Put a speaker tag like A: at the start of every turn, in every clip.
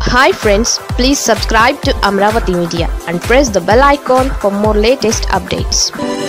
A: Hi friends please subscribe to Amaravati media and press the bell icon for more latest updates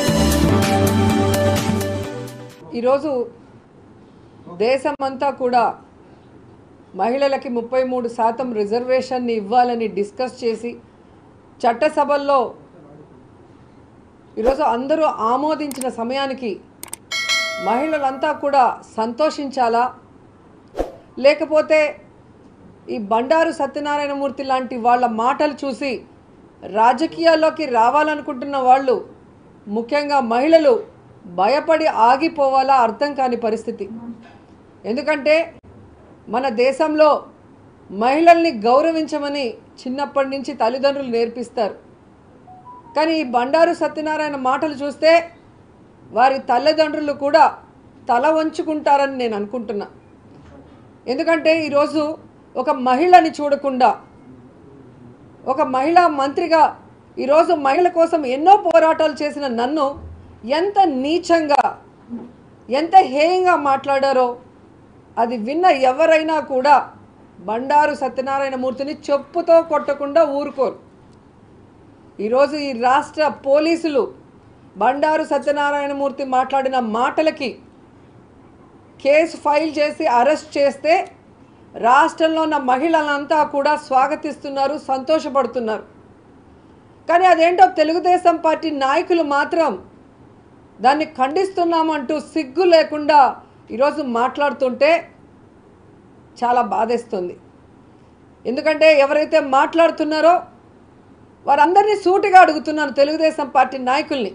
B: ఈరోజు దేశమంతా కూడా మహిళలకి ముప్పై మూడు శాతం రిజర్వేషన్ని ఇవ్వాలని డిస్కస్ చేసి చట్టసభల్లో ఈరోజు అందరూ ఆమోదించిన సమయానికి మహిళలంతా కూడా సంతోషించాలా లేకపోతే ఈ బండారు సత్యనారాయణమూర్తి లాంటి వాళ్ళ మాటలు చూసి రాజకీయాల్లోకి రావాలనుకుంటున్న వాళ్ళు ముఖ్యంగా మహిళలు భయపడి ఆగిపోవాలా అర్థం కాని పరిస్థితి ఎందుకంటే మన దేశంలో మహిళల్ని గౌరవించమని చిన్నప్పటి నుంచి తల్లిదండ్రులు నేర్పిస్తారు కానీ ఈ బండారు సత్యనారాయణ మాటలు చూస్తే వారి తల్లిదండ్రులు కూడా తల వంచుకుంటారని నేను అనుకుంటున్నా ఎందుకంటే ఈరోజు ఒక మహిళని చూడకుండా ఒక మహిళా మంత్రిగా ఈరోజు మహిళల కోసం ఎన్నో పోరాటాలు చేసిన నన్ను ఎంత నీచంగా ఎంత హేయంగా మాట్లాడారో అది విన్న ఎవరైనా కూడా బండారు సత్యనారాయణమూర్తిని చెప్పుతో కొట్టకుండా ఊరుకోరు ఈరోజు ఈ రాష్ట్ర పోలీసులు బండారు సత్యనారాయణమూర్తి మాట్లాడిన మాటలకి కేసు ఫైల్ చేసి అరెస్ట్ చేస్తే రాష్ట్రంలో ఉన్న మహిళలంతా కూడా స్వాగతిస్తున్నారు సంతోషపడుతున్నారు కానీ అదేంటో తెలుగుదేశం పార్టీ నాయకులు మాత్రం దాన్ని ఖండిస్తున్నామంటూ సిగ్గు లేకుండా ఈరోజు మాట్లాడుతుంటే చాలా బాధేస్తుంది ఎందుకంటే ఎవరైతే మాట్లాడుతున్నారో వారందరినీ సూటిగా అడుగుతున్నాను తెలుగుదేశం పార్టీ నాయకుల్ని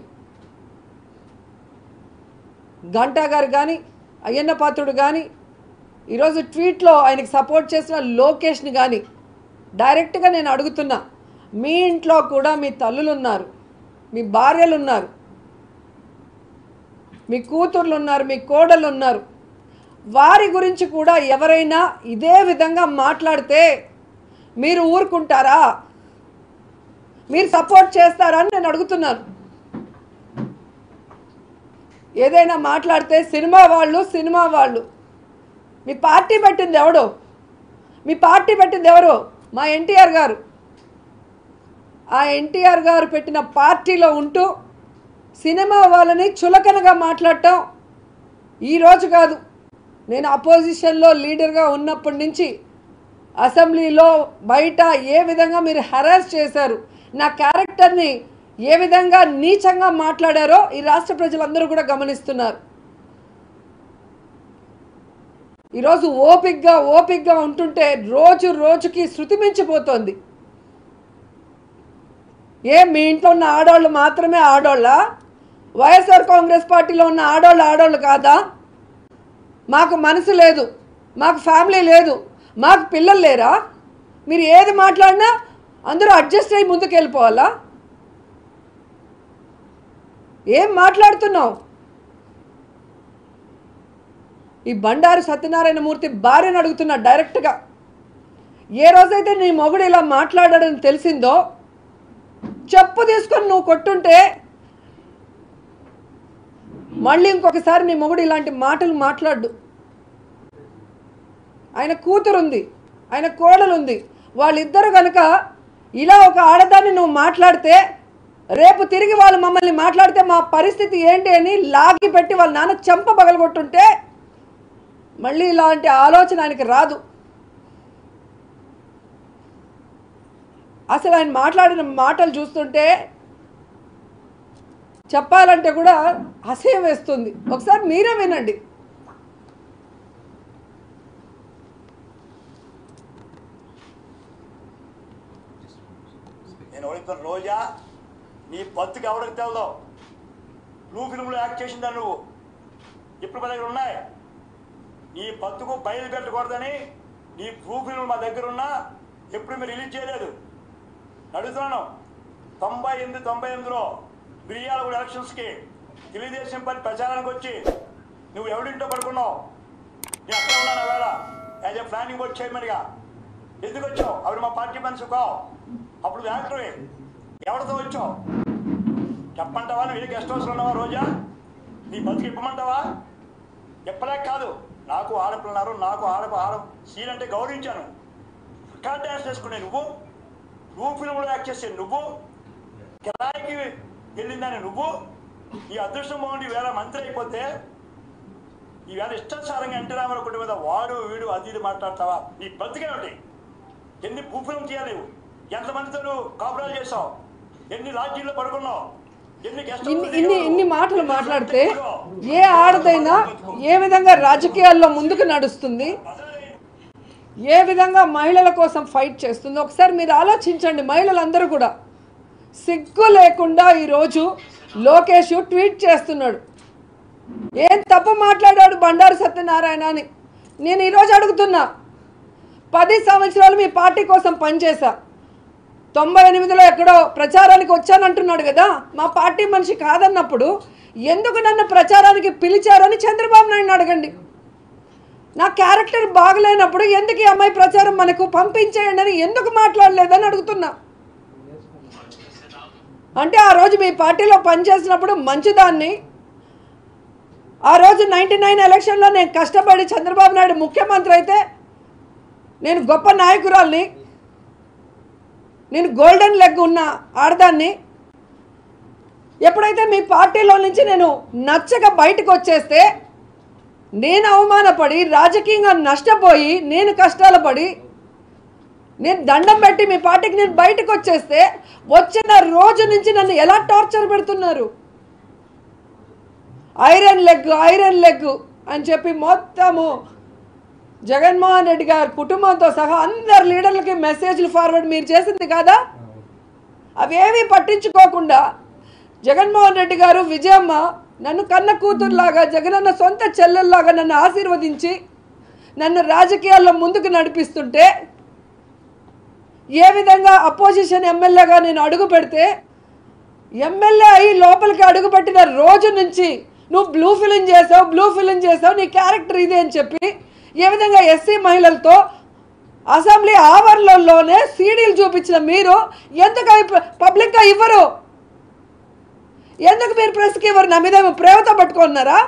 B: గంటా గారు కానీ అయ్యన్న పాత్రుడు కానీ ఈరోజు ట్వీట్లో ఆయనకి సపోర్ట్ చేసిన లోకేష్ని కానీ డైరెక్ట్గా నేను అడుగుతున్నా మీ ఇంట్లో కూడా మీ తల్లులు ఉన్నారు మీ భార్యలు ఉన్నారు మీ కూతుర్లు ఉన్నారు మీ కోడలు ఉన్నారు వారి గురించి కూడా ఎవరైనా ఇదే విధంగా మాట్లాడితే మీరు ఊరుకుంటారా మీరు సపోర్ట్ చేస్తారా అని నేను అడుగుతున్నాను ఏదైనా మాట్లాడితే సినిమా వాళ్ళు సినిమా వాళ్ళు మీ పార్టీ పెట్టింది ఎవడు మీ పార్టీ పెట్టింది ఎవరు మా ఎన్టీఆర్ గారు ఆ ఎన్టీఆర్ గారు పెట్టిన పార్టీలో ఉంటూ సినిమా వాళ్ళని చులకనగా మాట్లాడటం ఈరోజు కాదు నేను అపోజిషన్లో లీడర్గా ఉన్నప్పటి నుంచి అసెంబ్లీలో బయట ఏ విధంగా మీరు హెరాస్ చేశారు నా క్యారెక్టర్ని ఏ విధంగా నీచంగా మాట్లాడారో ఈ రాష్ట్ర ప్రజలందరూ కూడా గమనిస్తున్నారు ఈరోజు ఓపిక్గా ఓపిక్గా ఉంటుంటే రోజు రోజుకి శృతి మించిపోతోంది ఏ మీ ఇంట్లో ఉన్న ఆడవాళ్ళు మాత్రమే ఆడోళ్ళ వైఎస్ఆర్ కాంగ్రెస్ పార్టీలో ఉన్న ఆడవాళ్ళు ఆడవాళ్ళు కాదా మాకు మనసు లేదు మాకు ఫ్యామిలీ లేదు మాకు పిల్లలు లేరా మీరు ఏది మాట్లాడినా అందరూ అడ్జస్ట్ అయ్యి ముందుకు వెళ్ళిపోవాలా ఏం మాట్లాడుతున్నావు ఈ బండారు సత్యనారాయణమూర్తి భార్యను అడుగుతున్నా డైరెక్ట్గా ఏ రోజైతే నీ మొగుడు ఇలా మాట్లాడాడని తెలిసిందో చెప్పు తీసుకొని నువ్వు కొట్టుంటే మళ్ళీ ఇంకొకసారి నీ మొగుడు ఇలాంటి మాటలు మాట్లాడు ఆయన కూతురు ఉంది ఆయన కోడలు ఉంది వాళ్ళిద్దరు కనుక ఇలా ఒక ఆడదాన్ని నువ్వు మాట్లాడితే రేపు తిరిగి వాళ్ళు మమ్మల్ని మాట్లాడితే మా పరిస్థితి ఏంటి అని లాగి పెట్టి వాళ్ళ నాన్న చెంప పగలగొట్టుంటే మళ్ళీ ఇలాంటి ఆలోచన ఆయనకి రాదు అసలు ఆయన మాట్లాడిన మాటలు చూస్తుంటే చెప్పాలంటే కూడా అసహ్యం వేస్తుంది ఒకసారి మీరే వినండి
C: నేను అడుగుతాను రోజా నీ బతుకు ఎవరికి తెలదు నువ్వు ఫిల్మ్లో యాక్ట్ చేసిందా నువ్వు ఇప్పుడు మా దగ్గర ఉన్నాయి నీ బతుకు బయలు పెట్టకూడదని నీ ప్రూఫ్ ఫిల్మ్ మా దగ్గర ఉన్నా ఎప్పుడు మీరు రిలీజ్ చేయలేదు అడుగుతున్నాను తొంభై ఎనిమిది తొంభై ఎనిమిదిలో మిరియాలగూడ ఎలక్షన్స్కి తెలుగుదేశం పార్టీ ప్రచారానికి వచ్చి నువ్వు ఎవరింటో పడుకున్నావు నేను అక్కడ ఉన్నాను వేళ యాజ్ ఎ ప్లానింగ్ బోర్డ్ చైర్మన్గా ఎందుకు వచ్చావు అవి మా పార్టీ మనిషి కావు అప్పుడు యాక్టరే ఎవరితో వచ్చావు చెప్పంటావా నువ్వు ఏ గెస్ట్ హౌస్లో ఉన్నావా రోజా నీ బతుకు ఇప్పమంటావా చెప్పలేక కాదు నాకు ఆడపిల్లన్నారు నాకు ఆడ ఆడ సీన్ అంటే గౌరవించాను రికార్డ్ డ్యాన్స్ చేసుకునే నువ్వు నువ్వు ఫిల్మ్లో యాక్ట్ చేసే నువ్వు కిరాయికి వెళ్ళిందని నువ్వు ఈ అదృష్టం బాగుండి వేళ మంత్రి అయిపోతే ఈవేళ ఇష్టానుసారంగా ఎన్టీ రామారావు కుటుంబం మీద వాడు వీడు అది ఇది మాట్లాడతావా నీ బతికే ఒకటి ఎన్ని భూఫిలం చేయాలి నువ్వు? ఎంతమందితో నువ్వు కాపురాలు చేసావు ఎన్ని లాడ్జీల్లో పడుకున్నావు ఎన్ని గెస్ట్
B: ఇన్ని ఇన్ని ఇన్ని మాటలు మాట్లాడితే ఏ ఆడదైనా ఏ విధంగా రాజకీయాల్లో ముందుకు నడుస్తుంది ఏ విధంగా మహిళల కోసం ఫైట్ చేస్తుందో ఒకసారి మీరు ఆలోచించండి మహిళలందరూ కూడా సిగ్గు లేకుండా ఈరోజు లోకేష్ ట్వీట్ చేస్తున్నాడు ఏం తప్పు మాట్లాడాడు బండారు సత్యనారాయణ అని నేను ఈరోజు అడుగుతున్నా పది సంవత్సరాలు మీ పార్టీ కోసం పనిచేశా తొంభై ఎనిమిదిలో ఎక్కడో ప్రచారానికి వచ్చానంటున్నాడు కదా మా పార్టీ మనిషి కాదన్నప్పుడు ఎందుకు నన్ను ప్రచారానికి పిలిచారని చంద్రబాబు నాయుడు అడగండి నా క్యారెక్టర్ బాగలేనప్పుడు ఎందుకు ఈ అమ్మాయి ప్రచారం మనకు పంపించేయండి అని ఎందుకు మాట్లాడలేదని అడుగుతున్నా అంటే ఆ రోజు మీ పార్టీలో పనిచేసినప్పుడు మంచిదాన్ని ఆ రోజు నైంటీ నైన్ ఎలక్షన్లో నేను కష్టపడి చంద్రబాబు నాయుడు ముఖ్యమంత్రి అయితే నేను గొప్ప నాయకురాల్ని నేను గోల్డెన్ లెగ్ ఉన్న ఆడదాన్ని ఎప్పుడైతే మీ పార్టీలో నుంచి నేను నచ్చక బయటకు వచ్చేస్తే నేను అవమానపడి రాజకీయంగా నష్టపోయి నేను కష్టాలు పడి నేను దండం పెట్టి మీ పార్టీకి నేను బయటకు వచ్చేస్తే వచ్చిన రోజు నుంచి నన్ను ఎలా టార్చర్ పెడుతున్నారు ఐరన్ లెగ్ ఐరన్ లెగ్ అని చెప్పి మొత్తము జగన్మోహన్ రెడ్డి గారి కుటుంబంతో సహా అందరు లీడర్లకి మెసేజ్లు ఫార్వర్డ్ మీరు చేసింది కాదా అవేమీ పట్టించుకోకుండా జగన్మోహన్ రెడ్డి గారు విజయమ్మ నన్ను కన్న కూతురులాగా జగనన్న సొంత చెల్లెల్లాగా నన్ను ఆశీర్వదించి నన్ను రాజకీయాల్లో ముందుకు నడిపిస్తుంటే ఏ విధంగా అపోజిషన్ ఎమ్మెల్యేగా నేను అడుగు పెడితే ఎమ్మెల్యే అయ్యి లోపలికి అడుగుపెట్టిన రోజు నుంచి నువ్వు బ్లూ ఫిలిం చేసావు బ్లూ ఫిలిం చేసావు నీ క్యారెక్టర్ ఇది అని చెప్పి ఏ విధంగా ఎస్సీ మహిళలతో అసెంబ్లీ ఆవరణలోనే సీడీలు చూపించిన మీరు ఎందుకు అవి పబ్లిక్గా ఇవ్వరు ఎందుకు మీరు ప్రెస్కి ఇవ్వరు నా మీద ఏమో ప్రేమతో పట్టుకున్నారా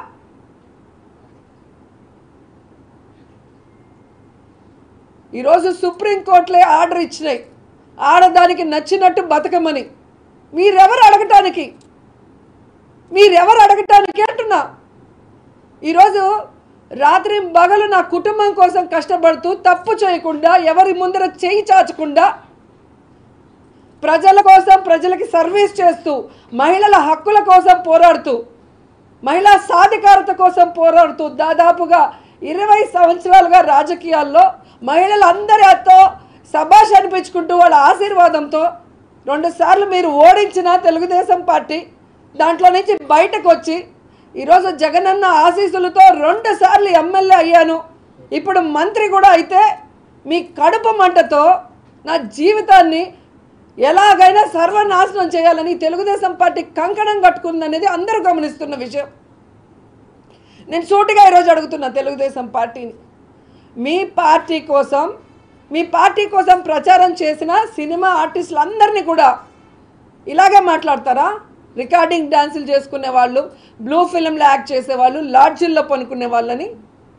B: ఈరోజు సుప్రీంకోర్టులే ఆర్డర్ ఇచ్చినాయి ఆడదానికి నచ్చినట్టు బతకమని మీరెవరు అడగటానికి మీరెవరు అడగటానికి అంటున్నా ఈరోజు రాత్రి పగలు నా కుటుంబం కోసం కష్టపడుతూ తప్పు చేయకుండా ఎవరి ముందర చేయి చాచకుండా ప్రజల కోసం ప్రజలకి సర్వీస్ చేస్తూ మహిళల హక్కుల కోసం పోరాడుతూ మహిళా సాధికారత కోసం పోరాడుతూ దాదాపుగా ఇరవై సంవత్సరాలుగా రాజకీయాల్లో మహిళలందరితో సభాష్ అనిపించుకుంటూ వాళ్ళ ఆశీర్వాదంతో రెండుసార్లు మీరు ఓడించిన తెలుగుదేశం పార్టీ దాంట్లో నుంచి బయటకు వచ్చి ఈరోజు జగనన్న ఆశీస్సులతో రెండు సార్లు ఎమ్మెల్యే అయ్యాను ఇప్పుడు మంత్రి కూడా అయితే మీ కడుపు మంటతో నా జీవితాన్ని ఎలాగైనా సర్వనాశనం చేయాలని తెలుగుదేశం పార్టీ కంకణం కట్టుకుందనేది అందరూ గమనిస్తున్న విషయం నేను సూటిగా ఈరోజు అడుగుతున్నా తెలుగుదేశం పార్టీని మీ పార్టీ కోసం మీ పార్టీ కోసం ప్రచారం చేసిన సినిమా ఆర్టిస్టులందరినీ కూడా ఇలాగే మాట్లాడతారా రికార్డింగ్ డ్యాన్సులు చేసుకునే వాళ్ళు బ్లూ ఫిల్మ్లో యాక్ట్ చేసేవాళ్ళు లాడ్జిల్లో పనుకునే వాళ్ళని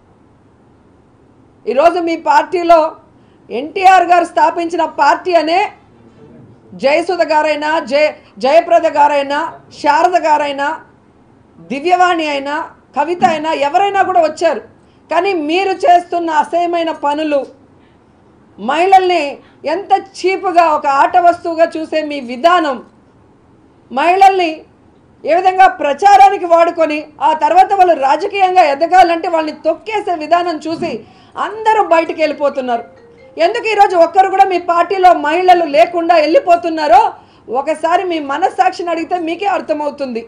B: ఈరోజు మీ పార్టీలో ఎన్టీఆర్ గారు స్థాపించిన పార్టీ అనే జయసుధ గారైనా జయ జయప్రద గారైనా శారద గారైనా దివ్యవాణి అయినా కవిత అయినా ఎవరైనా కూడా వచ్చారు కానీ మీరు చేస్తున్న అసహ్యమైన పనులు మహిళల్ని ఎంత చీపుగా ఒక ఆట వస్తువుగా చూసే మీ విధానం మహిళల్ని ఏ విధంగా ప్రచారానికి వాడుకొని ఆ తర్వాత వాళ్ళు రాజకీయంగా ఎదగాలంటే వాళ్ళని తొక్కేసే విధానం చూసి అందరూ బయటికి వెళ్ళిపోతున్నారు ఎందుకు ఈరోజు ఒక్కరు కూడా మీ పార్టీలో మహిళలు లేకుండా వెళ్ళిపోతున్నారో ఒకసారి మీ మనస్సాక్షిని అడిగితే మీకే అర్థమవుతుంది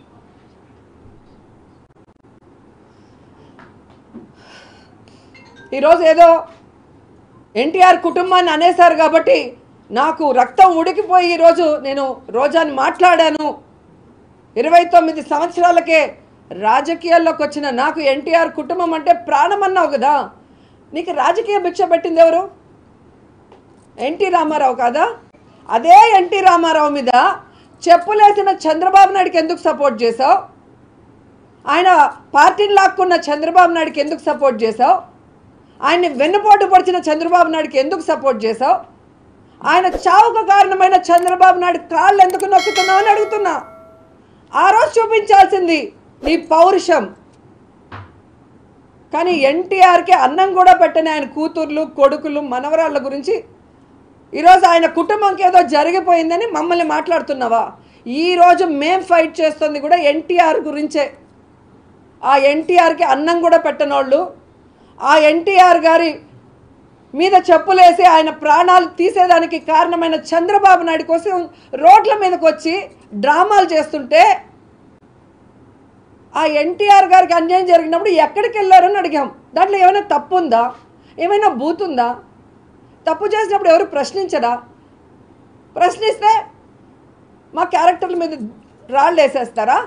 B: ఈరోజు ఏదో ఎన్టీఆర్ కుటుంబాన్ని అనేశారు కాబట్టి నాకు రక్తం ఉడికిపోయి ఈరోజు నేను రోజాని మాట్లాడాను ఇరవై తొమ్మిది సంవత్సరాలకే రాజకీయాల్లోకి వచ్చిన నాకు ఎన్టీఆర్ కుటుంబం అంటే ప్రాణం అన్నావు కదా నీకు రాజకీయ భిక్ష పెట్టింది ఎవరు ఎన్టీ రామారావు కాదా అదే ఎన్టీ రామారావు మీద చెప్పులేసిన చంద్రబాబు నాయుడుకి ఎందుకు సపోర్ట్ చేశావు ఆయన పార్టీని లాక్కున్న చంద్రబాబు నాయుడుకి ఎందుకు సపోర్ట్ చేశావు ఆయన్ని వెన్నుపోటు పొడిచిన చంద్రబాబు నాయుడుకి ఎందుకు సపోర్ట్ చేశావు ఆయన చావుకు కారణమైన చంద్రబాబు నాయుడు కాళ్ళు ఎందుకు నొక్కుతున్నావు అని అడుగుతున్నా ఆ రోజు చూపించాల్సింది నీ పౌరుషం కానీ ఎన్టీఆర్కి అన్నం కూడా పెట్టని ఆయన కూతుర్లు కొడుకులు మనవరాళ్ళ గురించి ఈరోజు ఆయన కుటుంబంకి ఏదో జరిగిపోయిందని మమ్మల్ని మాట్లాడుతున్నావా ఈరోజు మేం ఫైట్ చేస్తుంది కూడా ఎన్టీఆర్ గురించే ఆ ఎన్టీఆర్కి అన్నం కూడా పెట్టనోళ్ళు ఆ ఎన్టీఆర్ గారి మీద చెప్పులేసి ఆయన ప్రాణాలు తీసేదానికి కారణమైన చంద్రబాబు నాయుడు కోసం రోడ్ల మీదకి వచ్చి డ్రామాలు చేస్తుంటే ఆ ఎన్టీఆర్ గారికి అన్యాయం జరిగినప్పుడు ఎక్కడికి వెళ్ళారని అడిగాం దాంట్లో ఏమైనా తప్పు ఉందా ఏమైనా బూతుందా తప్పు చేసినప్పుడు ఎవరు ప్రశ్నించరా ప్రశ్నిస్తే మా క్యారెక్టర్ల మీద రాళ్ళు వేసేస్తారా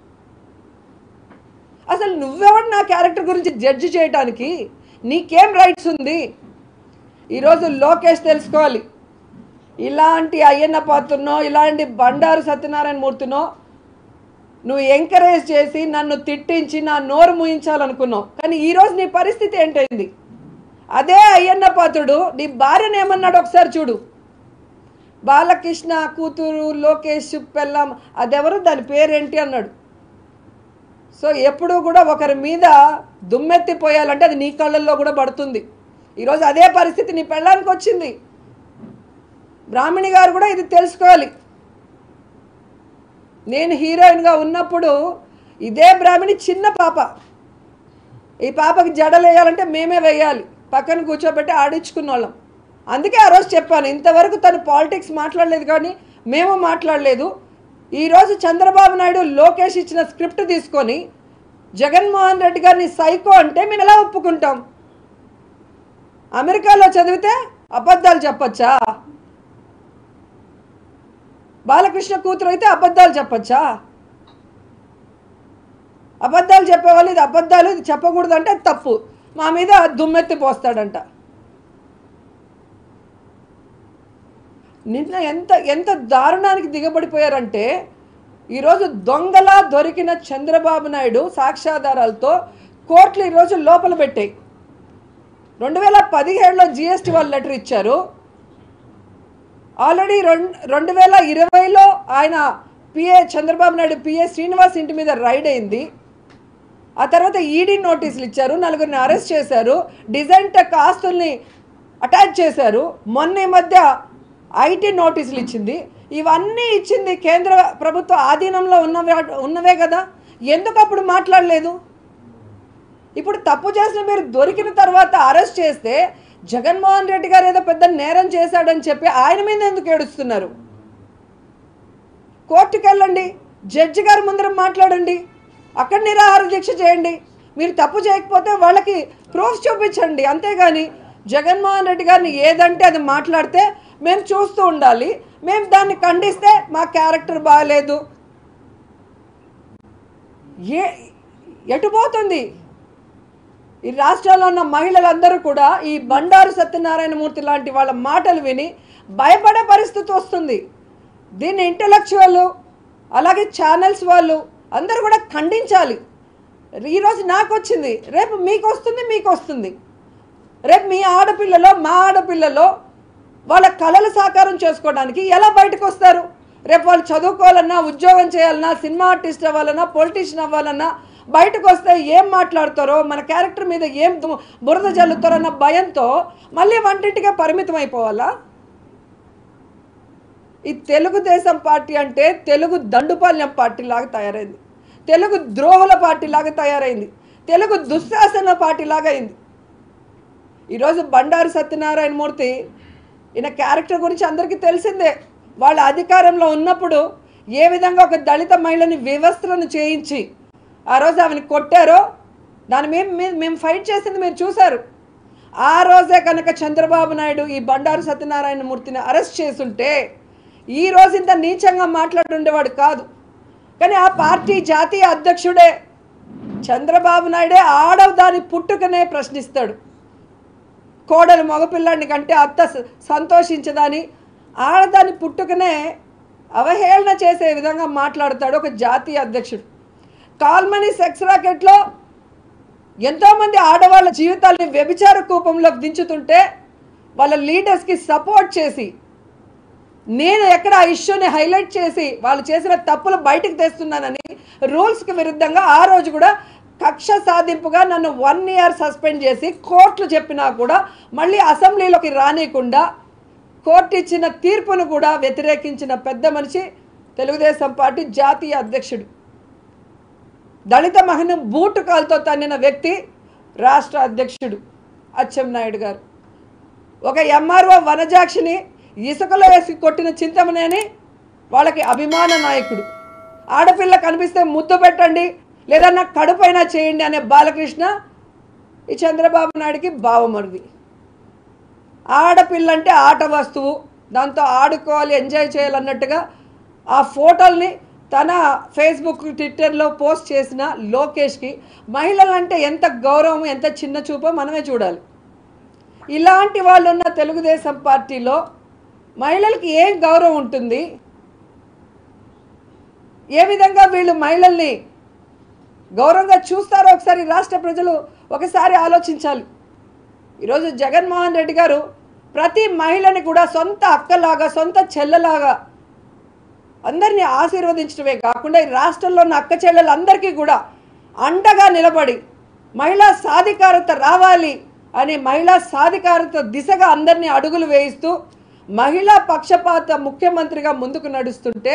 B: అసలు నువ్వెవడు నా క్యారెక్టర్ గురించి జడ్జి చేయడానికి నీకేం రైట్స్ ఉంది ఈరోజు లోకేష్ తెలుసుకోవాలి ఇలాంటి అయ్యన్న పాత్రనో ఇలాంటి బండారు సత్యనారాయణ మూర్తినో నువ్వు ఎంకరేజ్ చేసి నన్ను తిట్టించి నా నోరు ముయించాలనుకున్నావు కానీ ఈరోజు నీ పరిస్థితి ఏంటైంది అదే అయ్యన్న పాత్రుడు నీ భార్యను ఏమన్నాడు ఒకసారి చూడు బాలకృష్ణ కూతురు లోకేష్ పెళ్ళం అదెవరు దాని పేరేంటి అన్నాడు సో ఎప్పుడూ కూడా ఒకరి మీద దుమ్మెత్తిపోయాలంటే అది నీ కళ్ళల్లో కూడా పడుతుంది ఈరోజు అదే పరిస్థితి నీ పెళ్ళానికి వచ్చింది బ్రాహ్మణి గారు కూడా ఇది తెలుసుకోవాలి నేను హీరోయిన్గా ఉన్నప్పుడు ఇదే బ్రాహ్మణి చిన్న పాప ఈ పాపకి జడలు వేయాలంటే మేమే వేయాలి పక్కన కూర్చోబెట్టి ఆడించుకున్న వాళ్ళం అందుకే ఆ రోజు చెప్పాను ఇంతవరకు తను పాలిటిక్స్ మాట్లాడలేదు కానీ మేము మాట్లాడలేదు ఈరోజు చంద్రబాబు నాయుడు లోకేష్ ఇచ్చిన స్క్రిప్ట్ తీసుకొని జగన్మోహన్ రెడ్డి గారిని సైకో అంటే మేము ఎలా ఒప్పుకుంటాం అమెరికాలో చదివితే అబద్ధాలు చెప్పచ్చా బాలకృష్ణ కూతురు అయితే అబద్ధాలు చెప్పచ్చా అబద్ధాలు చెప్పేవాళ్ళు ఇది అబద్ధాలు ఇది చెప్పకూడదు అంటే అది తప్పు మా మీద దుమ్మెత్తి పోస్తాడంట నిన్న ఎంత ఎంత దారుణానికి దిగబడిపోయారంటే ఈరోజు దొంగలా దొరికిన చంద్రబాబు నాయుడు సాక్ష్యాధారాలతో కోర్టులు ఈరోజు లోపల పెట్టాయి రెండు వేల పదిహేడులో జిఎస్టీ వాళ్ళు లెటర్ ఇచ్చారు ఆల్రెడీ రెండు రెండు వేల ఇరవైలో ఆయన పిఏ చంద్రబాబు నాయుడు పిఏ శ్రీనివాస్ ఇంటి మీద రైడ్ అయింది ఆ తర్వాత ఈడీ నోటీసులు ఇచ్చారు నలుగురిని అరెస్ట్ చేశారు డిజైన్ టెక్ ఆస్తుల్ని అటాచ్ చేశారు మొన్న ఈ మధ్య ఐటీ నోటీసులు ఇచ్చింది ఇవన్నీ ఇచ్చింది కేంద్ర ప్రభుత్వ ఆధీనంలో ఉన్నవే ఉన్నవే కదా ఎందుకు అప్పుడు మాట్లాడలేదు ఇప్పుడు తప్పు చేసిన మీరు దొరికిన తర్వాత అరెస్ట్ చేస్తే జగన్మోహన్ రెడ్డి గారు ఏదో పెద్ద నేరం చేశాడని చెప్పి ఆయన మీద ఎందుకు ఏడుస్తున్నారు కోర్టుకు వెళ్ళండి జడ్జి గారి ముందర మాట్లాడండి అక్కడ నిరాహార దీక్ష చేయండి మీరు తప్పు చేయకపోతే వాళ్ళకి ప్రూఫ్ చూపించండి అంతేగాని జగన్మోహన్ రెడ్డి గారిని ఏదంటే అది మాట్లాడితే మేము చూస్తూ ఉండాలి మేము దాన్ని ఖండిస్తే మా క్యారెక్టర్ బాగాలేదు ఏ ఎటు పోతుంది ఈ రాష్ట్రంలో ఉన్న మహిళలందరూ కూడా ఈ బండారు సత్యనారాయణమూర్తి లాంటి వాళ్ళ మాటలు విని భయపడే పరిస్థితి వస్తుంది దీన్ని ఇంటలెక్చువల్ అలాగే ఛానల్స్ వాళ్ళు అందరూ కూడా ఖండించాలి ఈరోజు నాకు వచ్చింది రేపు మీకు వస్తుంది మీకు వస్తుంది రేపు మీ ఆడపిల్లలో మా ఆడపిల్లలో వాళ్ళ కళలు సాకారం చేసుకోవడానికి ఎలా బయటకు వస్తారు రేపు వాళ్ళు చదువుకోవాలన్నా ఉద్యోగం చేయాలన్నా సినిమా ఆర్టిస్ట్ అవ్వాలన్నా పొలిటీషియన్ అవ్వాలన్నా బయటకు వస్తే ఏం మాట్లాడతారో మన క్యారెక్టర్ మీద ఏం దు- బురద జల్లుతారన్న భయంతో మళ్ళీ వంటింటికే పరిమితం అయిపోవాలా ఈ తెలుగుదేశం పార్టీ అంటే తెలుగు దండుపాల్యం పార్టీ లాగా తయారైంది తెలుగు ద్రోహుల పార్టీ లాగా తయారైంది తెలుగు దుశ్శాసన పార్టీ లాగా అయింది ఈరోజు బండారు సత్యనారాయణ మూర్తి ఈయన క్యారెక్టర్ గురించి అందరికీ తెలిసిందే వాళ్ళ అధికారంలో ఉన్నప్పుడు ఏ విధంగా ఒక దళిత మహిళని వ్యవస్థలను చేయించి ఆ రోజు ఆమెను కొట్టారో దాని మేము మేము మేము ఫైట్ చేసింది మీరు చూశారు ఆ రోజే కనుక చంద్రబాబు నాయుడు ఈ బండారు సత్యనారాయణ మూర్తిని అరెస్ట్ చేసుంటే ఈ రోజు ఇంత నీచంగా మాట్లాడుండేవాడు కాదు కానీ ఆ పార్టీ జాతీయ అధ్యక్షుడే చంద్రబాబు నాయుడే ఆడవ దాని పుట్టుకనే ప్రశ్నిస్తాడు కోడలు మగపిల్లాడిని కంటే అత్త స- సంతోషించదని ఆడదాని పుట్టుకనే అవహేళన చేసే విధంగా మాట్లాడతాడు ఒక జాతీయ అధ్యక్షుడు కాల్మనీ సెక్స్ రాకెట్లో ఎంతోమంది ఆడవాళ్ళ జీవితాల్ని వ్యభిచార కూపంలోకి దించుతుంటే వాళ్ళ లీడర్స్కి సపోర్ట్ చేసి నేను ఎక్కడ ఆ ఇష్యూని హైలైట్ చేసి వాళ్ళు చేసిన తప్పులు బయటకు తెస్తున్నానని రూల్స్కి విరుద్ధంగా ఆ రోజు కూడా కక్ష సాధింపుగా నన్ను వన్ ఇయర్ సస్పెండ్ చేసి కోర్టులు చెప్పినా కూడా మళ్ళీ అసెంబ్లీలోకి రానియకుండా కోర్టు ఇచ్చిన తీర్పును కూడా వ్యతిరేకించిన పెద్ద మనిషి తెలుగుదేశం పార్టీ జాతీయ అధ్యక్షుడు దళిత మహిళను బూటు కాలుతో తన్నిన వ్యక్తి రాష్ట్ర అధ్యక్షుడు అచ్చెన్నాయుడు గారు ఒక ఎంఆర్ఓ వనజాక్షిని ఇసుకలో వేసి కొట్టిన చింతమనేని వాళ్ళకి అభిమాన నాయకుడు ఆడపిల్ల కనిపిస్తే ముద్దు పెట్టండి లేదా నాకు కడుపైనా చేయండి అనే బాలకృష్ణ ఈ చంద్రబాబు నాయుడికి బావమరిది ఆడపిల్ల అంటే ఆట వస్తువు దాంతో ఆడుకోవాలి ఎంజాయ్ చేయాలన్నట్టుగా ఆ ఫోటోల్ని తన ఫేస్బుక్ ట్విట్టర్లో పోస్ట్ చేసిన లోకేష్కి మహిళలంటే ఎంత గౌరవం ఎంత చిన్న చూపో మనమే చూడాలి ఇలాంటి వాళ్ళు ఉన్న తెలుగుదేశం పార్టీలో మహిళలకి ఏం గౌరవం ఉంటుంది ఏ విధంగా వీళ్ళు మహిళల్ని గౌరవంగా చూస్తారో ఒకసారి రాష్ట్ర ప్రజలు ఒకసారి ఆలోచించాలి ఈరోజు జగన్మోహన్ రెడ్డి గారు ప్రతి మహిళని కూడా సొంత అక్కలాగా సొంత చెల్లెలాగా అందరినీ ఆశీర్వదించడమే కాకుండా ఈ రాష్ట్రంలో ఉన్న అక్క చెల్లెలందరికీ కూడా అండగా నిలబడి మహిళా సాధికారత రావాలి అని మహిళా సాధికారత దిశగా అందరినీ అడుగులు వేయిస్తూ మహిళా పక్షపాత ముఖ్యమంత్రిగా ముందుకు నడుస్తుంటే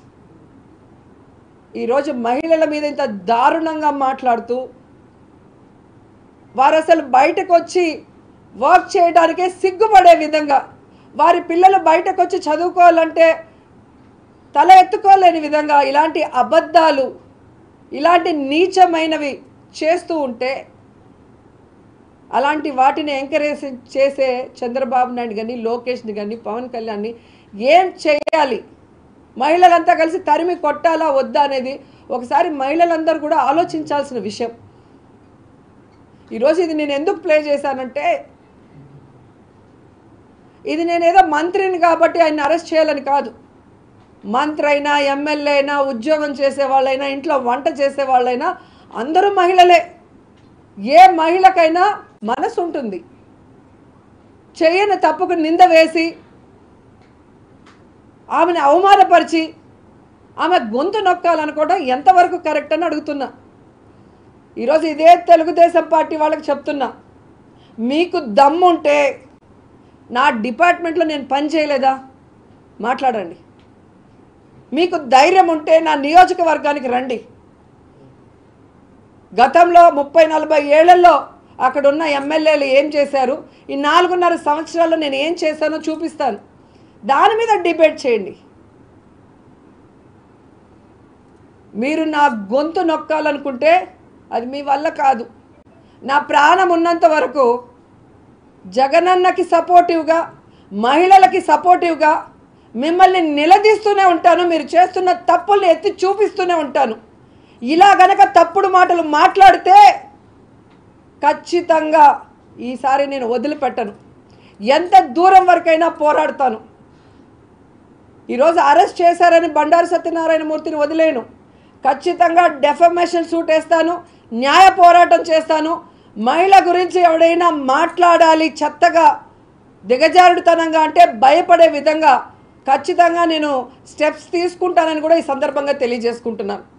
B: ఈరోజు మహిళల మీద ఇంత దారుణంగా మాట్లాడుతూ వారు అసలు బయటకు వచ్చి వర్క్ చేయడానికే సిగ్గుపడే విధంగా వారి పిల్లలు బయటకు వచ్చి చదువుకోవాలంటే తల ఎత్తుకోలేని విధంగా ఇలాంటి అబద్ధాలు ఇలాంటి నీచమైనవి చేస్తూ ఉంటే అలాంటి వాటిని ఎంకరేజ్ చేసే చంద్రబాబు నాయుడు కానీ లోకేష్ని కానీ పవన్ కళ్యాణ్ని ఏం చేయాలి మహిళలంతా కలిసి తరిమి కొట్టాలా వద్దా అనేది ఒకసారి మహిళలందరూ కూడా ఆలోచించాల్సిన విషయం ఈరోజు ఇది నేను ఎందుకు ప్లే చేశానంటే ఇది నేను ఏదో మంత్రిని కాబట్టి ఆయన అరెస్ట్ చేయాలని కాదు మంత్రి అయినా ఎమ్మెల్యే అయినా ఉద్యోగం చేసే వాళ్ళైనా ఇంట్లో వంట చేసే వాళ్ళైనా అందరూ మహిళలే ఏ మహిళకైనా మనసు ఉంటుంది చేయని తప్పుకు నింద వేసి ఆమెను అవమానపరిచి ఆమె గొంతు నొక్కాలనుకోవడం ఎంతవరకు కరెక్ట్ అని అడుగుతున్నా ఈరోజు ఇదే తెలుగుదేశం పార్టీ వాళ్ళకి చెప్తున్నా మీకు దమ్ముంటే నా డిపార్ట్మెంట్లో నేను పని చేయలేదా మాట్లాడండి మీకు ధైర్యం ఉంటే నా నియోజకవర్గానికి రండి గతంలో ముప్పై నలభై ఏళ్లలో అక్కడ ఉన్న ఎమ్మెల్యేలు ఏం చేశారు ఈ నాలుగున్నర సంవత్సరాల్లో నేను ఏం చేశానో చూపిస్తాను దాని మీద డిబేట్ చేయండి మీరు నా గొంతు నొక్కాలనుకుంటే అది మీ వల్ల కాదు నా ప్రాణం ఉన్నంత వరకు జగనన్నకి సపోర్టివ్గా మహిళలకి సపోర్టివ్గా మిమ్మల్ని నిలదీస్తూనే ఉంటాను మీరు చేస్తున్న తప్పుల్ని ఎత్తి చూపిస్తూనే ఉంటాను ఇలా గనక తప్పుడు మాటలు మాట్లాడితే ఖచ్చితంగా ఈసారి నేను వదిలిపెట్టను ఎంత దూరం వరకైనా పోరాడతాను ఈరోజు అరెస్ట్ చేశారని బండారు సత్యనారాయణ మూర్తిని వదిలేను ఖచ్చితంగా డెఫమేషన్ సూట్ వేస్తాను న్యాయ పోరాటం చేస్తాను మహిళ గురించి ఎవడైనా మాట్లాడాలి చెత్తగా దిగజారుడుతనంగా అంటే భయపడే విధంగా ఖచ్చితంగా నేను స్టెప్స్ తీసుకుంటానని కూడా ఈ సందర్భంగా తెలియజేసుకుంటున్నాను